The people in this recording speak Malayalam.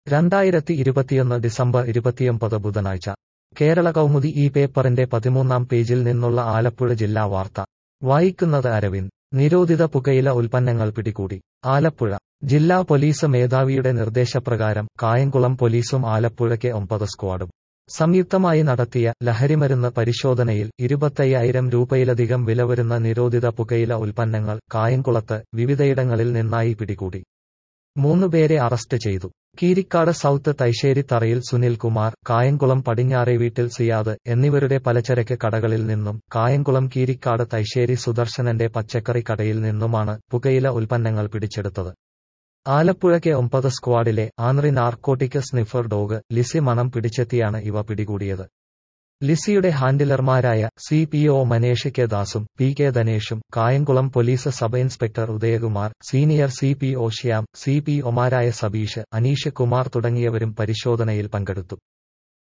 രണ്ടായിരത്തി ഇരുപത്തിയൊന്ന് ഡിസംബർ ഇരുപത്തിയൊമ്പത് ബുധനാഴ്ച കേരള കൗമുദി ഈ പേപ്പറിന്റെ പതിമൂന്നാം പേജിൽ നിന്നുള്ള ആലപ്പുഴ ജില്ലാ വാർത്ത വായിക്കുന്നത് അരവിന്ദ് നിരോധിത പുകയില ഉൽപ്പന്നങ്ങൾ പിടികൂടി ആലപ്പുഴ ജില്ലാ പോലീസ് മേധാവിയുടെ നിർദ്ദേശപ്രകാരം കായംകുളം പോലീസും ആലപ്പുഴയ്ക്ക് ഒമ്പത് സ്ക്വാഡും സംയുക്തമായി നടത്തിയ ലഹരിമരുന്ന് പരിശോധനയിൽ ഇരുപത്തയ്യായിരം രൂപയിലധികം വില വരുന്ന നിരോധിത പുകയില ഉൽപ്പന്നങ്ങൾ കായംകുളത്ത് വിവിധയിടങ്ങളിൽ നിന്നായി പിടികൂടി മൂന്നുപേരെ അറസ്റ്റ് ചെയ്തു കീരിക്കാട് സൗത്ത് തൈശ്ശേരി തറയിൽ സുനിൽ കുമാർ കായംകുളം പടിഞ്ഞാറെ വീട്ടിൽ സിയാദ് എന്നിവരുടെ പലചരക്ക് കടകളിൽ നിന്നും കായംകുളം കീരിക്കാട് തൈശ്ശേരി സുദർശനന്റെ പച്ചക്കറി കടയിൽ നിന്നുമാണ് പുകയില ഉൽപ്പന്നങ്ങൾ പിടിച്ചെടുത്തത് ആലപ്പുഴയ്ക്ക് ഒമ്പത് സ്ക്വാഡിലെ anti narcotic sniffer dog Lissy മണം പിടിച്ചെത്തിയാണ് ഇവ പിടികൂടിയത് ലിസിയുടെ ഹാൻഡിലർമാരായ C P O Manesh K ദാസും പി കെ ധനേഷും Kayamkulam police sub inspector Udayakumar senior C P O Shyam C P ഒമാരായ സബീഷ് അനീഷ് കുമാർ തുടങ്ങിയവരും പരിശോധനയിൽ പങ്കെടുത്തു